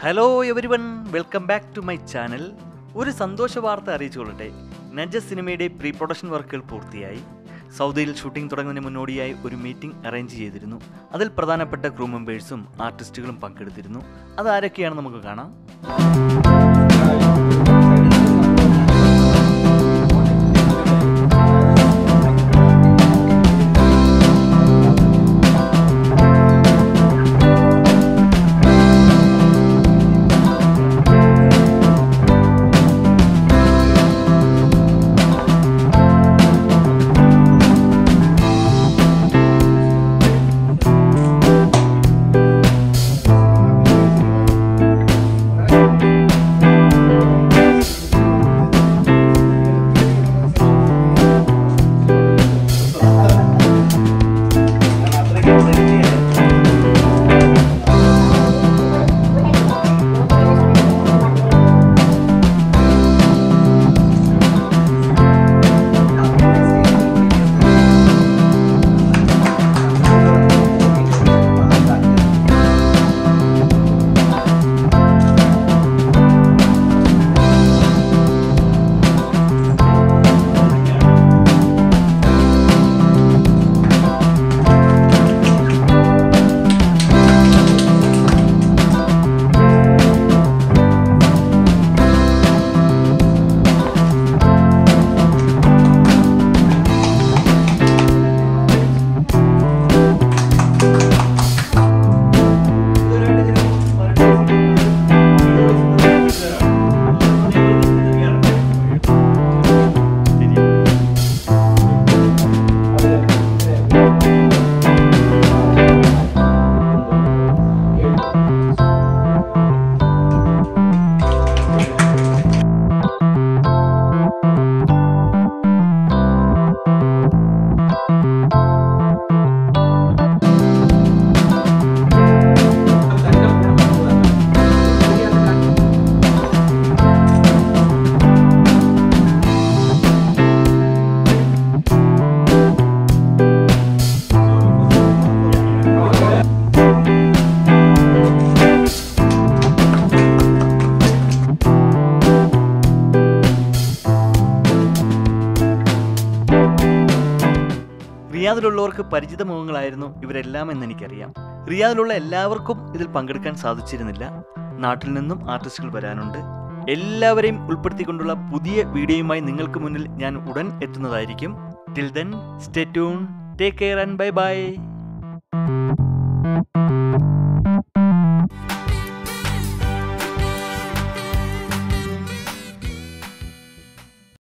hello everyone welcome back to my channel ഒരു സന്തോഷ വാർത്ത അറിയിച്ചുകൊള്ളട്ടെ നജ സിനിമയുടെ പ്രീ പ്രൊഡക്ഷൻ വർക്കുകൾ പൂർത്തിയായി സൗദിയിൽ ഷൂട്ടിംഗ് തുടങ്ങുന്നതിന് മുന്നോടിയായി ഒരു മീറ്റിംഗ് അറേഞ്ച് ചെയ്തിരുന്നു അതിൽ പ്രധാനപ്പെട്ട ക്രൂ മെമ്പേഴ്സും ആർട്ടിസ്റ്റുകളും പങ്കെടുത്തിരുന്നു അതാരൊക്കെയാണ് നമുക്ക് കാണാം റിയാദിലുള്ളവർക്ക് പരിചിത മുഖങ്ങളായിരുന്നു ഇവരെല്ലാം എന്ന് എനിക്കറിയാം റിയാദിലുള്ള എല്ലാവർക്കും ഇതിൽ പങ്കെടുക്കാൻ സാധിച്ചിരുന്നില്ല നാട്ടിൽ നിന്നും ആർട്ടിസ്റ്റുകൾ വരാനുണ്ട് എല്ലാവരെയും ഉൾപ്പെടുത്തിക്കൊണ്ടുള്ള പുതിയ വീഡിയോയുമായി നിങ്ങൾക്ക് മുന്നിൽ ഞാൻ ഉടൻ എത്തുന്നതായിരിക്കും till then stay tuned take care and bye by